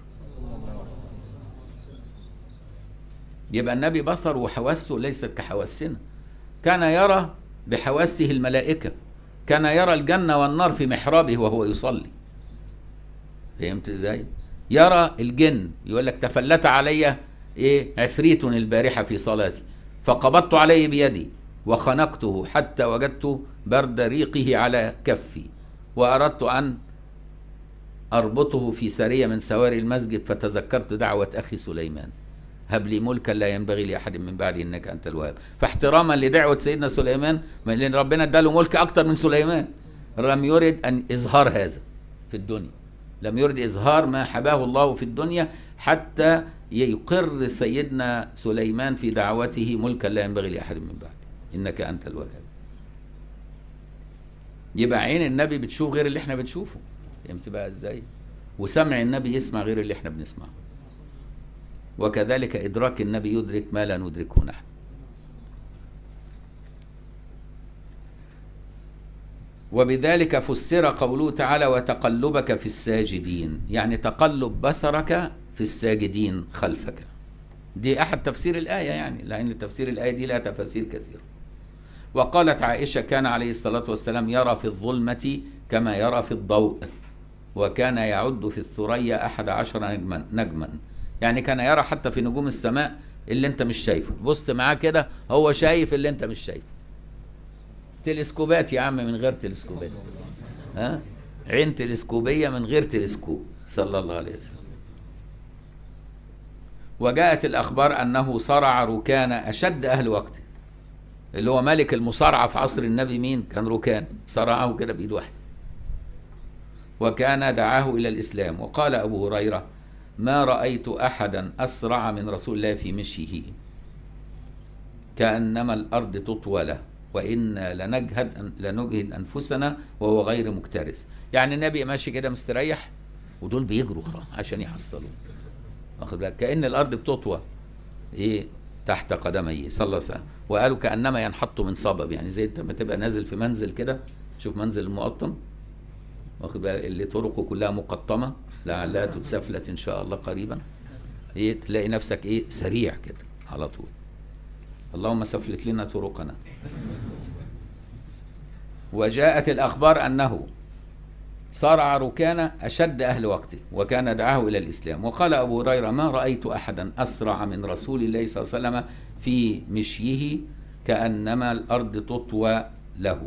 يبقى النبي بصر وحواسه ليست كحواسنا كان يرى بحواسه الملائكة كان يرى الجنة والنار في محرابه وهو يصلي فهمت ازاي يرى الجن يقول لك تفلت علي ايه عفريت البارحة في صلاتي فقبضت عليه بيدي وخنقته حتى وجدت برد ريقه على كفي وأردت أن أربطه في سرية من سواري المسجد فتذكرت دعوة أخي سليمان هب لي ملكا لا ينبغي لأحد من بعدي إنك أنت الوهاب فاحتراما لدعوة سيدنا سليمان لأن ربنا اداله ملك أكتر من سليمان لم يرد أن إظهار هذا في الدنيا لم يرد إظهار ما حباه الله في الدنيا حتى يقر سيدنا سليمان في دعوته ملكا لا ينبغي لأحد من بعدي إنك أنت الوهاب يبقى عين النبي بتشوف غير اللي احنا بنشوفه فهمت بقى ازاي وسمع النبي يسمع غير اللي احنا بنسمعه وكذلك إدراك النبي يدرك ما لا ندركه نحن وبذلك فسر قوله تعالى وتقلبك في الساجدين يعني تقلب بصرك في الساجدين خلفك دي أحد تفسير الآية يعني لأن تفسير الآية دي لها تفاسير كثيرة وقالت عائشة كان عليه الصلاة والسلام يرى في الظلمة كما يرى في الضوء وكان يعد في الثريا أحد عشر نجما, نجما يعني كان يرى حتى في نجوم السماء اللي انت مش شايفه بص معاه كده هو شايف اللي انت مش شايفه تلسكوبات يا عم من غير تلسكوبات ها عين تلسكوبية من غير تلسكوب صلى الله عليه وسلم وجاءت الأخبار أنه صرع ركان أشد أهل وقته اللي هو ملك المصارعة في عصر النبي مين كان ركان صرعه كده بإيد واحدة وكان دعاه إلى الإسلام وقال أبو هريرة ما رأيت أحدا أسرع من رسول الله في مشيه كأنما الأرض تطوى له وإنا لنجهد لنجهد أنفسنا وهو غير مكترث يعني النبي ماشي كده مستريح ودول بيجروا وراه عشان يحصلوه واخد بالك كأن الأرض بتطوى إيه تحت قدميه صلى الله عليه وسلم وقالوا كأنما ينحط من صبب يعني زي انت لما تبقى نازل في منزل كده شوف منزل المقطم واخد بالك اللي طرقه كلها مقطمة لعلها تتسفلت إن شاء الله قريبا إيه تلاقي نفسك إيه سريع كده على طول اللهم سفلت لنا طرقنا وجاءت الأخبار أنه صارع ركان أشد أهل وقته وكان دعاه إلى الإسلام وقال أبو هريرة ما رأيت أحدا أسرع من رسول الله صلى الله عليه وسلم في مشيه كأنما الأرض تطوى له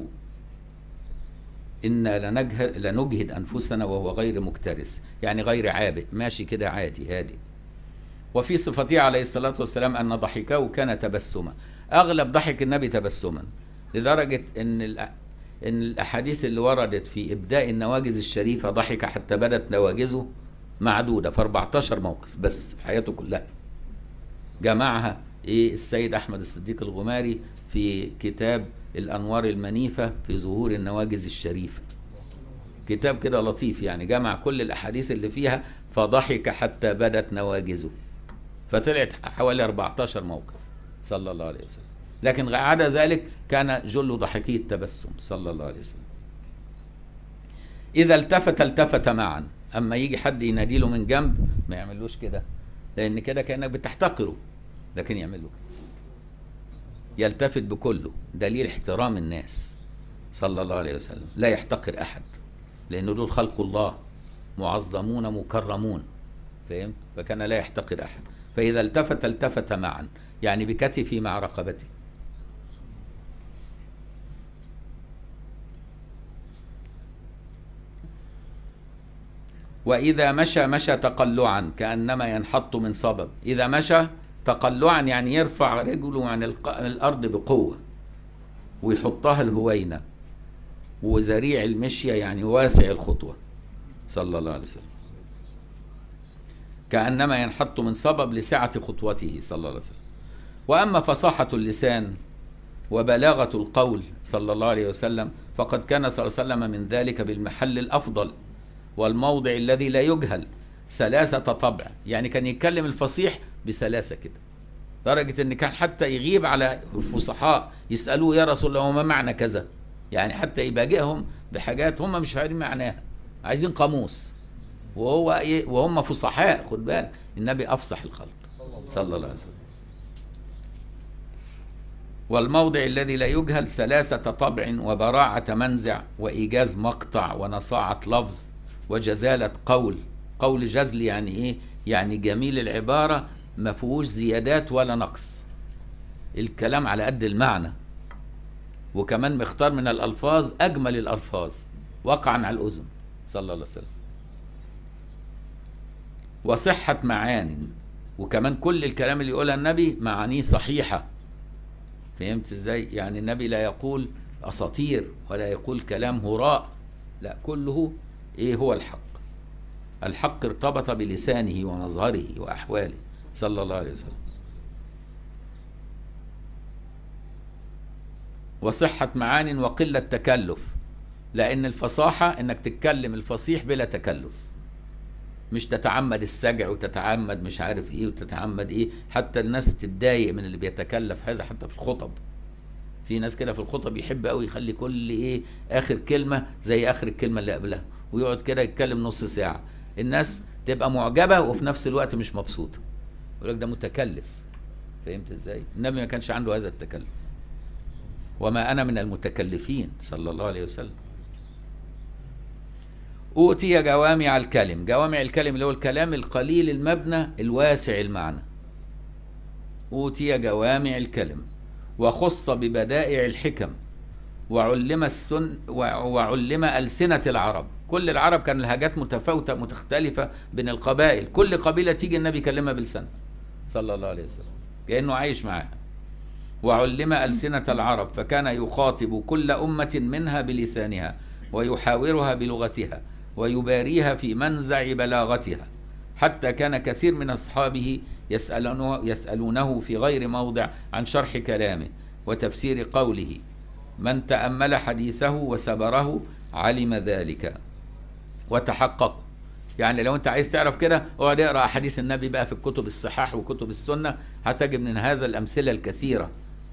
إنا لنجهد, لنجهد أنفسنا وهو غير مكترث يعني غير عابئ ماشي كده عادي هادي وفي صفته عليه الصلاة والسلام أن ضحكه كان تبسما أغلب ضحك النبي تبسما لدرجة أن ان الاحاديث اللي وردت في ابداء النواجز الشريفه ضحك حتى بدت نواجزه معدوده في 14 موقف بس في حياته كلها جمعها ايه السيد احمد الصديق الغماري في كتاب الانوار المنيفه في ظهور النواجز الشريفه كتاب كده لطيف يعني جمع كل الاحاديث اللي فيها فضحك حتى بدت نواجزه فطلعت حوالي 14 موقف صلى الله عليه وسلم لكن عدا ذلك كان جل ضحكه التبسم صلى الله عليه وسلم إذا التفت التفت معا أما يجي حد يناديله من جنب ما يعملوش كده لأن كده كأنك بتحتقره لكن يعمله يلتفت بكله دليل احترام الناس صلى الله عليه وسلم لا يحتقر أحد لأن دول خلق الله معظمون مكرمون فهمت فكان لا يحتقر أحد فإذا التفت التفت معا يعني بكتفي مع رقبته وإذا مشى مشى تقلعا كأنما ينحط من صبب إذا مشى تقلعا يعني يرفع رجله عن الأرض بقوة ويحطها الهوينة وزريع المشية يعني واسع الخطوة صلى الله عليه وسلم كأنما ينحط من صبب لسعة خطوته صلى الله عليه وسلم وأما فصاحة اللسان وبلاغة القول صلى الله عليه وسلم فقد كان صلى الله عليه وسلم من ذلك بالمحل الأفضل والموضع الذي لا يجهل سلاسة طبع يعني كان يتكلم الفصيح بسلاسة كده درجة ان كان حتى يغيب على الفصحاء يسألوه يا رسول الله ما معنى كذا يعني حتى يباجئهم بحاجات هم مش فاهمين معناها عايزين قاموس وهو ايه وهم فصحاء خد بالك النبي افصح الخلق صلى الله عليه وسلم والموضع الذي لا يجهل سلاسة طبع وبراعة منزع وإيجاز مقطع ونصاعة لفظ وجزالة قول قول جزل يعني إيه؟ يعني جميل العبارة ما فيهوش زيادات ولا نقص الكلام على قد المعنى وكمان مختار من الألفاظ أجمل الألفاظ وقعا على الأذن صلى الله عليه وسلم وصحة معان وكمان كل الكلام اللي يقولها النبي معانيه صحيحة فهمت ازاي يعني النبي لا يقول أساطير ولا يقول كلام هراء لا كله ايه هو الحق الحق ارتبط بلسانه ومظهره وأحواله صلى الله عليه وسلم وصحة معان وقلة تكلف لأن الفصاحة إنك تتكلم الفصيح بلا تكلف مش تتعمد السجع وتتعمد مش عارف ايه وتتعمد ايه حتى الناس تتضايق من اللي بيتكلف هذا حتى في الخطب في ناس كده في الخطب يحب قوي يخلي كل ايه اخر كلمه زي اخر الكلمه اللي قبلها ويقعد كده يتكلم نص ساعه الناس تبقى معجبه وفي نفس الوقت مش مبسوطه يقول لك ده متكلف فهمت ازاي النبي ما كانش عنده هذا التكلف وما انا من المتكلفين صلى الله عليه وسلم أوتي جوامع الكلم جوامع الكلم اللي هو الكلام القليل المبنى الواسع المعنى أوتي جوامع الكلم وخص ببدائع الحكم وعلم السن وعلم ألسنة العرب كل العرب كان الهجات متفاوتة مختلفة بين القبائل كل قبيلة تيجي النبي يكلمها بلسانها صلى الله عليه وسلم كأنه عايش معاها وعلم ألسنة العرب فكان يخاطب كل أمة منها بلسانها ويحاورها بلغتها ويباريها في منزع بلاغتها حتى كان كثير من أصحابه يسألونه, يسألونه في غير موضع عن شرح كلامه وتفسير قوله من تأمل حديثه وسبره علم ذلك وتحقق يعني لو انت عايز تعرف كده اقعد اقرا احاديث النبي بقى في الكتب الصحاح وكتب السنه هتجد من هذا الامثله الكثيره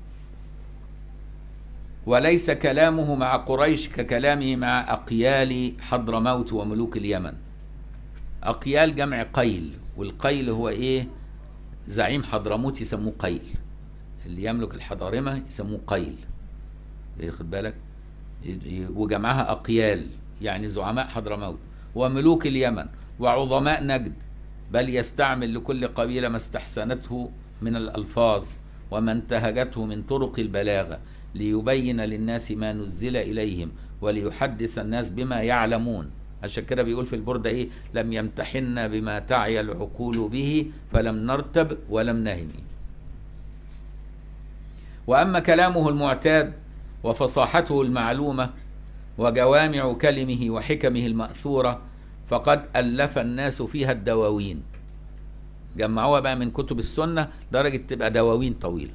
وليس كلامه مع قريش ككلامه مع أقيال حضرموت وملوك اليمن أقيال جمع قيل والقيل هو إيه زعيم حضرموت يسموه قيل اللي يملك الحضارمة يسموه قيل خد بالك وجمعها أقيال يعني زعماء حضرموت وملوك اليمن وعظماء نجد بل يستعمل لكل قبيلة ما استحسنته من الألفاظ وما انتهجته من طرق البلاغة ليبين للناس ما نزل إليهم وليحدث الناس بما يعلمون عشان كده بيقول في البردة إيه لم يمتحنا بما تعي العقول به فلم نرتب ولم نهم وأما كلامه المعتاد وفصاحته المعلومة وجوامع كلمه وحكمه المأثورة فقد ألف الناس فيها الدواوين جمعوها بقى من كتب السنة درجة تبقى دواوين طويلة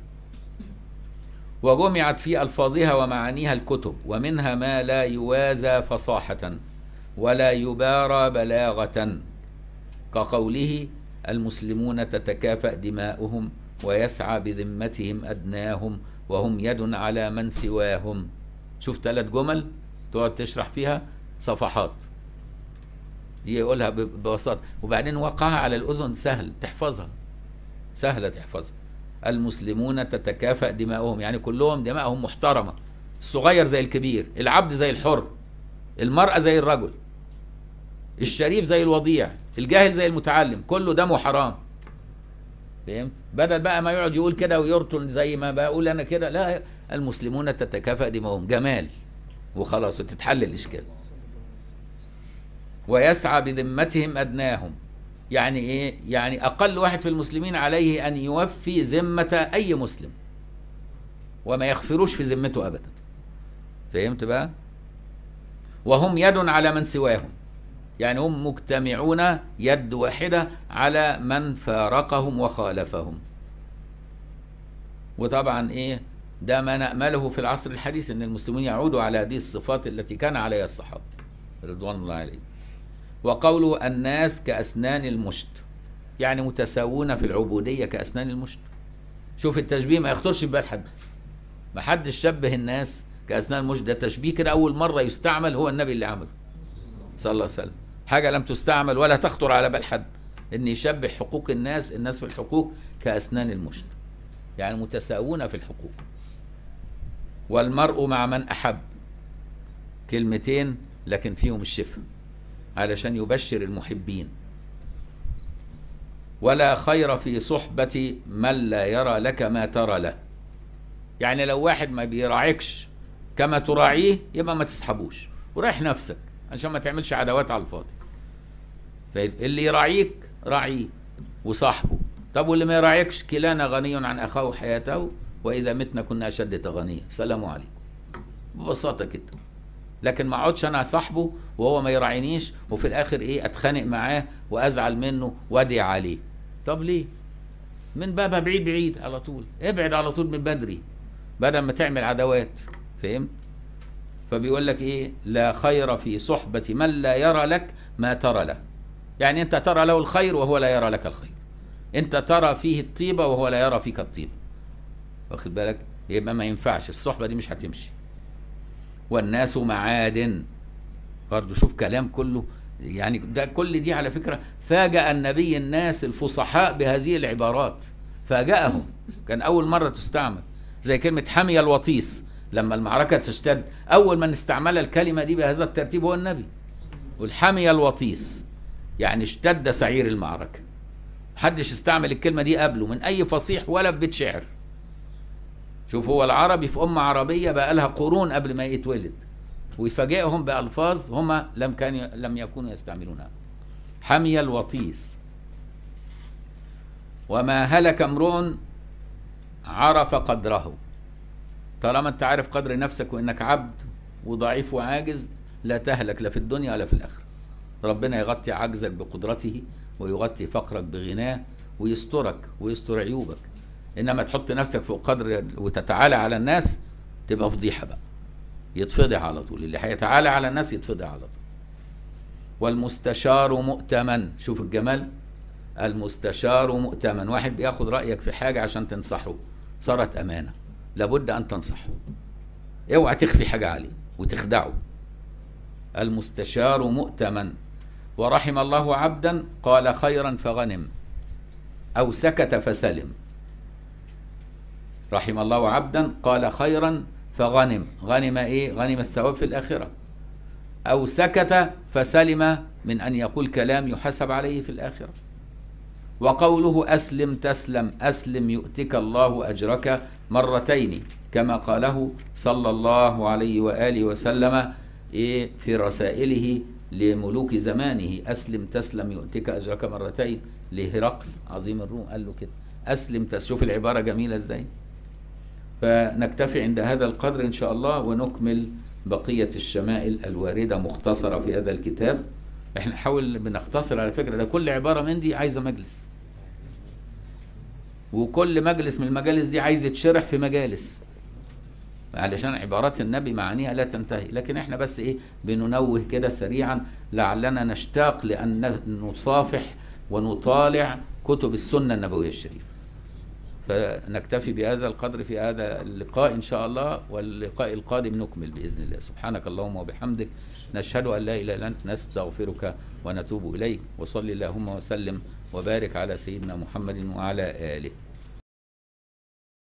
وجمعت في ألفاظها ومعانيها الكتب ومنها ما لا يوازى فصاحة ولا يبارى بلاغة كقوله المسلمون تتكافأ دماؤهم ويسعى بذمتهم أدناهم وهم يد على من سواهم شوف ثلاث جمل تقعد تشرح فيها صفحات يقولها ببساطة وبعدين وقعها على الأذن سهل تحفظها سهلة تحفظها المسلمون تتكافأ دماؤهم يعني كلهم دماؤهم محترمة الصغير زي الكبير العبد زي الحر المرأة زي الرجل الشريف زي الوضيع الجاهل زي المتعلم كله دمه حرام فهمت بدل بقى ما يقعد يقول كده ويرطن زي ما بقول انا كده لا المسلمون تتكافأ دماؤهم جمال وخلاص وتتحل الاشكال ويسعى بذمتهم ادناهم يعني ايه يعني اقل واحد في المسلمين عليه ان يوفي ذمه اي مسلم وما يغفروش في ذمته ابدا فهمت بقى وهم يد على من سواهم يعني هم مجتمعون يد واحدة على من فارقهم وخالفهم وطبعا ايه ده ما نأمله في العصر الحديث ان المسلمين يعودوا على هذه الصفات التي كان عليها الصحابة رضوان الله عليهم وقوله الناس كأسنان المشت يعني متساوون في العبودية كأسنان المشت شوف التشبيه ما يخطرش في بال حد ما حدش شبه الناس كأسنان المشت ده تشبيه كده أول مرة يستعمل هو النبي اللي عمله صلى الله عليه وسلم حاجة لم تستعمل ولا تخطر على بال حد ان يشبه حقوق الناس الناس في الحقوق كأسنان المشت يعني متساوون في الحقوق والمرء مع من أحب كلمتين لكن فيهم الشفاء علشان يبشر المحبين ولا خير في صحبة من لا يرى لك ما ترى له يعني لو واحد ما بيراعيكش كما تراعيه يبقى ما تسحبوش وريح نفسك عشان ما تعملش عداوات على الفاضي اللي يراعيك راعيه وصاحبه طب واللي ما يراعيكش كلانا غني عن اخاه حياته واذا متنا كنا اشد تغنيه سلام عليكم ببساطه كده لكن ما اقعدش انا صاحبه وهو ما يراعينيش وفي الاخر ايه اتخانق معاه وازعل منه وادعي عليه طب ليه من بابها بعيد بعيد على طول ابعد على طول من بدري بدل ما تعمل عداوات فهمت فبيقول لك ايه لا خير في صحبة من لا يرى لك ما ترى له يعني انت ترى له الخير وهو لا يرى لك الخير انت ترى فيه الطيبة وهو لا يرى فيك الطيبة واخد بالك يبقى ما ينفعش الصحبة دي مش هتمشي والناس معادن برضه شوف كلام كله يعني ده كل دي على فكرة فاجأ النبي الناس الفصحاء بهذه العبارات فاجأهم كان أول مرة تستعمل زي كلمة حمي الوطيس لما المعركة تشتد أول من استعمل الكلمة دي بهذا الترتيب هو النبي والحمي الوطيس يعني اشتد سعير المعركة محدش استعمل الكلمة دي قبله من أي فصيح ولا في بيت شعر شوف هو العربي في أمة عربية بقى لها قرون قبل ما يتولد ويفاجئهم بألفاظ هما لم كان لم يكونوا يستعملونها حمي الوطيس وما هلك امرؤ عرف قدره طالما انت عارف قدر نفسك وانك عبد وضعيف وعاجز لا تهلك لا في الدنيا ولا في الاخره ربنا يغطي عجزك بقدرته ويغطي فقرك بغناه ويسترك ويستر عيوبك انما تحط نفسك فوق قدر وتتعالى على الناس تبقى فضيحه بقى يتفضح على طول اللي هيتعالى على الناس يتفضح على طول والمستشار مؤتمن شوف الجمال المستشار مؤتمن واحد بياخد رأيك في حاجة عشان تنصحه صارت أمانة لابد أن تنصحه اوعى تخفي حاجة عليه وتخدعه المستشار مؤتمن ورحم الله عبدا قال خيرا فغنم أو سكت فسلم رحم الله عبدا قال خيرا فغنم غنم ايه غنم الثواب في الآخرة أو سكت فسلم من أن يقول كلام يحسب عليه في الآخرة وقوله أسلم تسلم أسلم يؤتك الله أجرك مرتين كما قاله صلى الله عليه وآله وسلم إيه في رسائله لملوك زمانه أسلم تسلم يؤتك أجرك مرتين لهرقل عظيم الروم قال له كده أسلم تشوف العبارة جميلة إزاي فنكتفي عند هذا القدر إن شاء الله ونكمل بقية الشمائل الواردة مختصرة في هذا الكتاب احنا نحاول بنختصر على فكرة ده كل عبارة من دي عايزة مجلس وكل مجلس من المجالس دي عايز يتشرح في مجالس علشان عبارات النبي معانيها لا تنتهي لكن احنا بس ايه بننوه كده سريعا لعلنا نشتاق لأن نصافح ونطالع كتب السنة النبوية الشريفة فنكتفي بهذا القدر في هذا اللقاء إن شاء الله واللقاء القادم نكمل بإذن الله سبحانك اللهم وبحمدك نشهد أن لا إله إلا أنت نستغفرك ونتوب إليك وصل اللهم وسلم وبارك على سيدنا محمد وعلى آله